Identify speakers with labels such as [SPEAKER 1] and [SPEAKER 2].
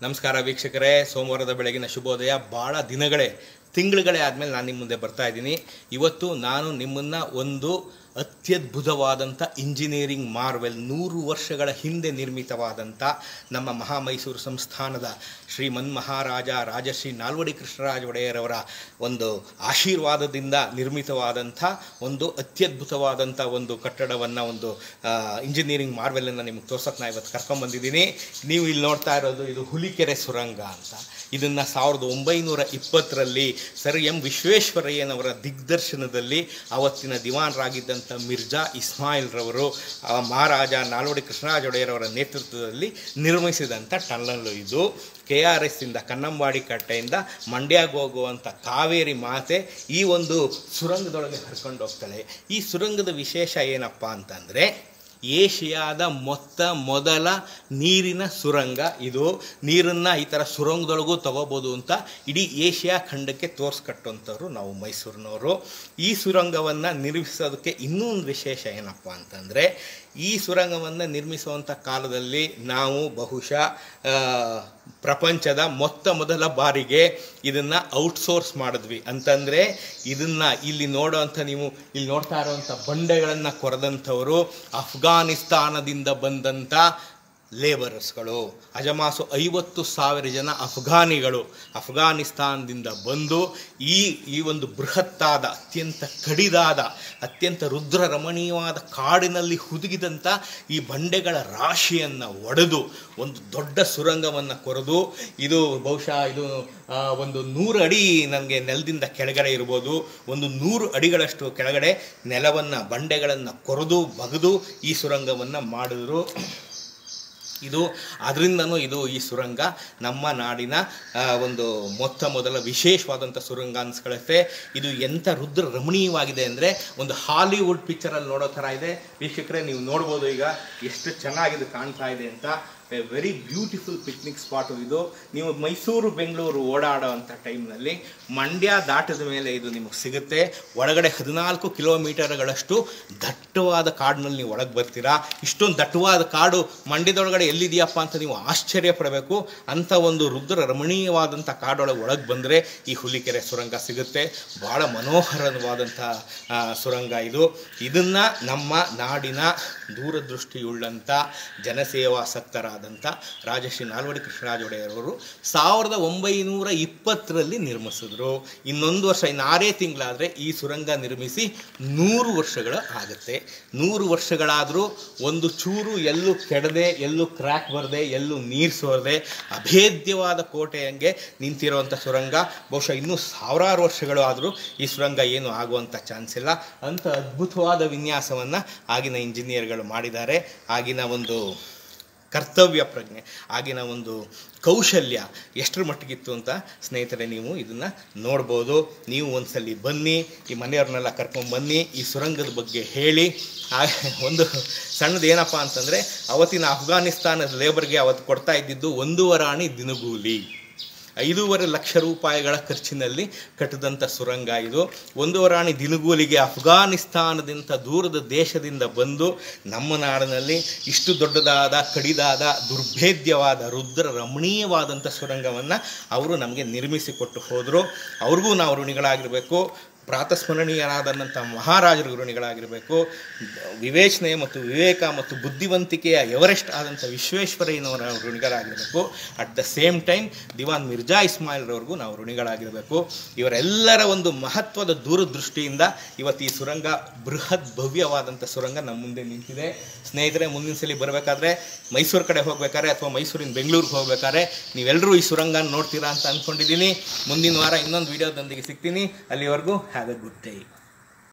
[SPEAKER 1] ನಮಸ್ಕಾರ ವೀಕ್ಷಕರೇ ಸೋಮವಾರದ ಬೆಳಗಿನ ಶುಭೋದಯ ಭಾಳ ದಿನಗಳೇ ತಿಂಗಳುಗಳೇ ಆದಮೇಲೆ ನಾನು ನಿಮ್ಮ ಮುಂದೆ ಬರ್ತಾ ಇದ್ದೀನಿ ಇವತ್ತು ನಾನು ನಿಮ್ಮನ್ನು ಒಂದು ಅತ್ಯದ್ಭುತವಾದಂಥ ಇಂಜಿನಿಯರಿಂಗ್ ಮಾರ್ವೆಲ್ ನೂರು ವರ್ಷಗಳ ಹಿಂದೆ ನಿರ್ಮಿತವಾದಂಥ ನಮ್ಮ ಮಹಾಮೈಸೂರು ಸಂಸ್ಥಾನದ ಶ್ರೀ ಮನ್ಮಹಾರಾಜ ರಾಜಶ್ರೀ ನಾಲ್ವಡಿ ಕೃಷ್ಣರಾಜ ಒಡೆಯರವರ ಒಂದು ಆಶೀರ್ವಾದದಿಂದ ನಿರ್ಮಿತವಾದಂಥ ಒಂದು ಅತ್ಯದ್ಭುತವಾದಂಥ ಒಂದು ಕಟ್ಟಡವನ್ನು ಒಂದು ಇಂಜಿನಿಯರಿಂಗ್ ಮಾರ್ವೆಲನ್ನು ನಿಮಗೆ ತೋರ್ಸಕ್ಕೆ ನಾನು ಇವತ್ತು ಕರ್ಕೊಂಬಂದಿದ್ದೀನಿ ನೀವು ಇಲ್ಲಿ ನೋಡ್ತಾ ಇರೋದು ಇದು ಹುಲಿಕೆರೆ ಸುರಂಗ ಅಂತ ಇದನ್ನು ಸಾವಿರದ ಒಂಬೈನೂರ ಇಪ್ಪತ್ತರಲ್ಲಿ ಸರ್ ಎಂ ವಿಶ್ವೇಶ್ವರಯ್ಯನವರ ದಿಗ್ದರ್ಶನದಲ್ಲಿ ಅವತ್ತಿನ ದಿವಾನರಾಗಿದ್ದಂಥ ಮಿರ್ಜಾ ಇಸ್ಮಾಯಿಲ್ರವರು ಆ ಮಹಾರಾಜ ನಾಲ್ವಡಿ ಕೃಷ್ಣರಾಜ ಒಡೆಯರವರ ನೇತೃತ್ವದಲ್ಲಿ ನಿರ್ಮಿಸಿದಂಥ ಟನಲ್ಲು ಇದು ಕೆ ಆರ್ ಎಸ್ಸಿಂದ ಕನ್ನಂಬಾಡಿ ಕಟ್ಟೆಯಿಂದ ಮಂಡ್ಯಗೆ ಹೋಗುವಂಥ ಕಾವೇರಿ ಮಾತೆ ಈ ಒಂದು ಸುರಂಗದೊಳಗೆ ಹರ್ಕೊಂಡು ಹೋಗ್ತಾಳೆ ಈ ಸುರಂಗದ ವಿಶೇಷ ಏನಪ್ಪ ಅಂತಂದರೆ ಏಷ್ಯಾದ ಮೊತ್ತ ಮೊದಲ ನೀರಿನ ಸುರಂಗ ಇದು ನೀರನ್ನು ಈ ಥರ ಸುರಂಗದೊಳಗೂ ತಗೋಬೋದು ಅಂತ ಇಡೀ ಏಷ್ಯಾ ಖಂಡಕ್ಕೆ ತೋರಿಸ್ಕಟ್ಟುವಂಥವ್ರು ನಾವು ಮೈಸೂರಿನವರು ಈ ಸುರಂಗವನ್ನು ನಿರ್ಮಿಸೋದಕ್ಕೆ ಇನ್ನೂ ಒಂದು ವಿಶೇಷ ಏನಪ್ಪ ಅಂತಂದರೆ ಈ ಸುರಂಗವನ್ನು ನಿರ್ಮಿಸುವಂಥ ಕಾಲದಲ್ಲಿ ನಾವು ಬಹುಶಃ ಆ, ಪ್ರಪಂಚದ ಮೊತ್ತ ಮೊದಲ ಬಾರಿಗೆ ಇದನ್ನು ಔಟ್ಸೋರ್ಸ್ ಮಾಡಿದ್ವಿ ಅಂತಂದರೆ ಇದನ್ನು ಇಲ್ಲಿ ನೋಡೋವಂಥ ನೀವು ಇಲ್ಲಿ ನೋಡ್ತಾ ಇರೋವಂಥ ಬಂಡೆಗಳನ್ನು ಕೊರೆದಂಥವರು ಅಫ್ಘಾನಿಸ್ತಾನದಿಂದ ಬಂದಂಥ ಲೇಬರರ್ಸ್ಗಳು ಅಜಮಾಸು ಐವತ್ತು ಸಾವಿರ ಜನ ಅಫ್ಘಾನಿಗಳು ಅಫ್ಘಾನಿಸ್ತಾನದಿಂದ ಬಂದು ಈ ಈ ಒಂದು ಬೃಹತ್ತಾದ ಅತ್ಯಂತ ಕಡಿದಾದ ಅತ್ಯಂತ ರುದ್ರ ರಮಣೀಯವಾದ ಕಾಡಿನಲ್ಲಿ ಹುದುಗಿದಂಥ ಈ ಬಂಡೆಗಳ ರಾಶಿಯನ್ನು ಒಡೆದು ಒಂದು ದೊಡ್ಡ ಸುರಂಗವನ್ನು ಕೊರೆದು ಇದು ಬಹುಶಃ ಇದು ಆ, ಒಂದು ನೂರು ಅಡಿ ನನಗೆ ನೆಲದಿಂದ ಕೆಳಗಡೆ ಇರ್ಬೋದು ಒಂದು ನೂರು ಅಡಿಗಳಷ್ಟು ಕೆಳಗಡೆ ನೆಲವನ್ನು ಬಂಡೆಗಳನ್ನು ಕೊರೆದು ಬಗೆದು ಈ ಸುರಂಗವನ್ನು ಮಾಡಿದ್ರು ಇದು ಅದರಿಂದನೂ ಇದು ಈ ಸುರಂಗ ನಮ್ಮ ನಾಡಿನ ಆ, ಒಂದು ಮೊತ್ತ ಮೊದಲ ವಿಶೇಷವಾದಂಥ ಸುರಂಗ ಅನ್ಸ್ಕೊಳ್ಳುತ್ತೆ ಇದು ಎಂಥ ರುದ್ರ ರಮಣೀಯವಾಗಿದೆ ಅಂದರೆ ಒಂದು ಹಾಲಿವುಡ್ ಪಿಕ್ಚರಲ್ಲಿ ನೋಡೋ ಥರ ಇದೆ ವೀಕ್ಷಕರೇ ನೀವು ನೋಡ್ಬೋದು ಈಗ ಎಷ್ಟು ಚೆನ್ನಾಗಿದು ಕಾಣ್ತಾ ಇದೆ ಅಂತ ವೆರಿ ಬ್ಯೂಟಿಫುಲ್ ಪಿಕ್ನಿಕ್ ಸ್ಪಾಟು ಇದು ನೀವು ಮೈಸೂರು ಬೆಂಗಳೂರು ಓಡಾಡೋ ಅಂಥ ಟೈಮ್ನಲ್ಲಿ ಮಂಡ್ಯ ದಾಟದ ಮೇಲೆ ಇದು ನಿಮಗೆ ಸಿಗುತ್ತೆ ಒಳಗಡೆ ಹದಿನಾಲ್ಕು ಕಿಲೋಮೀಟರ್ಗಳಷ್ಟು ದಟ್ಟವಾದ ಕಾಡಿನಲ್ಲಿ ನೀವು ಒಳಗೆ ಬರ್ತೀರಾ ಇಷ್ಟೊಂದು ದಟ್ಟವಾದ ಕಾಡು ಮಂಡ್ಯದೊಳಗಡೆ ಎಲ್ಲಿದೆಯಪ್ಪ ಅಂತ ನೀವು ಆಶ್ಚರ್ಯ ಪಡಬೇಕು ಅಂಥ ಒಂದು ರುದ್ರ ರಮಣೀಯವಾದಂಥ ಕಾಡೊಳಗೆ ಒಳಗೆ ಬಂದರೆ ಈ ಹುಲಿಕೆರೆ ಸುರಂಗ ಸಿಗುತ್ತೆ ಭಾಳ ಮನೋಹರವಾದಂಥ ಆ, ಸುರಂಗ ಇದು ಇದನ್ನು ನಮ್ಮ ನಾಡಿನ ದೂರದೃಷ್ಟಿಯುಳ್ಳಂಥ ಜನಸೇವಾಸಕ್ತರಾದಂಥ ರಾಜಶ್ರೀ ನಾಲ್ವಡಿ ಕೃಷ್ಣರಾಜ ಒಡೆಯರವರು ಸಾವಿರದ ಒಂಬೈನೂರ ಇಪ್ಪತ್ತರಲ್ಲಿ ನಿರ್ಮಿಸಿದ್ರು ಇನ್ನೊಂದು ವರ್ಷ ಇನ್ನು ಆರೇ ತಿಂಗಳಾದರೆ ಈ ಸುರಂಗ ನಿರ್ಮಿಸಿ ನೂರು ವರ್ಷಗಳು ಆಗುತ್ತೆ ನೂರು ವರ್ಷಗಳಾದರೂ ಒಂದು ಚೂರು ಎಲ್ಲೂ ಕೆಡದೆ ಎಲ್ಲೂ ಕ್ರ್ಯಾಕ್ ಬರದೆ ಎಲ್ಲೂ ನೀರು ಸೋರದೆ ಅಭೇದ್ಯವಾದ ಕೋಟೆಯಂಗೆ ನಿಂತಿರುವಂಥ ಸುರಂಗ ಬಹುಶಃ ಇನ್ನೂ ಸಾವಿರಾರು ವರ್ಷಗಳು ಆದರೂ ಈ ಸುರಂಗ ಏನು ಆಗುವಂಥ ಚಾನ್ಸ್ ಇಲ್ಲ ಅಂಥ ಅದ್ಭುತವಾದ ವಿನ್ಯಾಸವನ್ನು ಆಗಿನ ಇಂಜಿನಿಯರ್ಗಳು ಮಾಡಿದ್ದಾರೆ ಆಗಿನ ಒಂದು ಕರ್ತವ್ಯ ಪ್ರಜ್ಞೆ ಆಗಿನ ಒಂದು ಕೌಶಲ್ಯ ಎಷ್ಟರ ಮಟ್ಟಿಗಿತ್ತು ಅಂತ ಸ್ನೇಹಿತರೆ ನೀವು ಇದನ್ನು ನೋಡ್ಬೋದು ನೀವು ಒಂದ್ಸಲಿ ಬನ್ನಿ ಈ ಮನೆಯವ್ರನ್ನೆಲ್ಲ ಕರ್ಕೊಂಬನ್ನಿ ಈ ಸುರಂಗದ ಬಗ್ಗೆ ಹೇಳಿ ಆ ಒಂದು ಸಣ್ಣದು ಏನಪ್ಪ ಅಂತಂದರೆ ಅವತ್ತಿನ ಅಫ್ಘಾನಿಸ್ತಾನದ ಲೇಬರ್ಗೆ ಅವತ್ತು ಕೊಡ್ತಾ ಇದ್ದಿದ್ದು ಒಂದೂವರೆ ಆಣಿ ದಿನಗೂಲಿ ಐದೂವರೆ ಲಕ್ಷ ರೂಪಾಯಿಗಳ ಖರ್ಚಿನಲ್ಲಿ ಕಟ್ಟಿದಂಥ ಸುರಂಗ ಇದು ಒಂದೂವರೆ ಆಣಿ ದಿನಗೂಲಿಗೆ ಅಫ್ಘಾನಿಸ್ತಾನದಿಂದ ದೂರದ ದೇಶದಿಂದ ಬಂದು ನಮ್ಮ ನಾಡಿನಲ್ಲಿ ಇಷ್ಟು ದೊಡ್ಡದಾದ ಕಡಿದಾದ ದುರ್ಭೇದ್ಯವಾದ ರುದ್ರ ರಮಣೀಯವಾದಂಥ ಸುರಂಗವನ್ನು ಅವರು ನಮಗೆ ನಿರ್ಮಿಸಿಕೊಟ್ಟು ಹೋದರು ಅವ್ರಿಗೂ ನಾವು ಋಣಿಗಳಾಗಿರಬೇಕು ಪ್ರಾತಸ್ಮರಣೀಯರಾದಂಥ ಮಹಾರಾಜರು ಋಣಿಗಳಾಗಿರಬೇಕು ವಿವೇಚನೆ ಮತ್ತು ವಿವೇಕ ಮತ್ತು ಬುದ್ಧಿವಂತಿಕೆಯ ಎವರೆಸ್ಟ್ ಆದಂಥ ವಿಶ್ವೇಶ್ವರಯ್ಯನವರ ಋಣಿಗಳಾಗಿರಬೇಕು at the same time Diwan Mirza ಇಸ್ಮಾಯಿಲ್ರವ್ರಿಗೂ ನಾವು ಋಣಿಗಳಾಗಿರಬೇಕು ಇವರೆಲ್ಲರ ಒಂದು ಮಹತ್ವದ ದೂರದೃಷ್ಟಿಯಿಂದ ಇವತ್ತು ಈ ಸುರಂಗ ಬೃಹತ್ ಭವ್ಯವಾದಂಥ ಸುರಂಗ ನಮ್ಮ ಮುಂದೆ ನಿಂತಿದೆ ಸ್ನೇಹಿತರೆ ಮುಂದಿನ ಸಲ ಬರಬೇಕಾದ್ರೆ ಮೈಸೂರು ಕಡೆ ಹೋಗ್ಬೇಕಾದ್ರೆ ಅಥವಾ ಮೈಸೂರಿನ ಬೆಂಗಳೂರಿಗೆ ಹೋಗ್ಬೇಕಾದ್ರೆ ನೀವೆಲ್ಲರೂ ಈ ಸುರಂಗ ನೋಡ್ತೀರಾ ಅಂತ ಅಂದ್ಕೊಂಡಿದ್ದೀನಿ ಮುಂದಿನ ವಾರ ಇನ್ನೊಂದು ವಿಡಿಯೋದೊಂದಿಗೆ ಸಿಗ್ತೀನಿ ಅಲ್ಲಿವರೆಗೂ ಹ್ಯಾವ್ ಎ ಗುಡ್ ಡೇ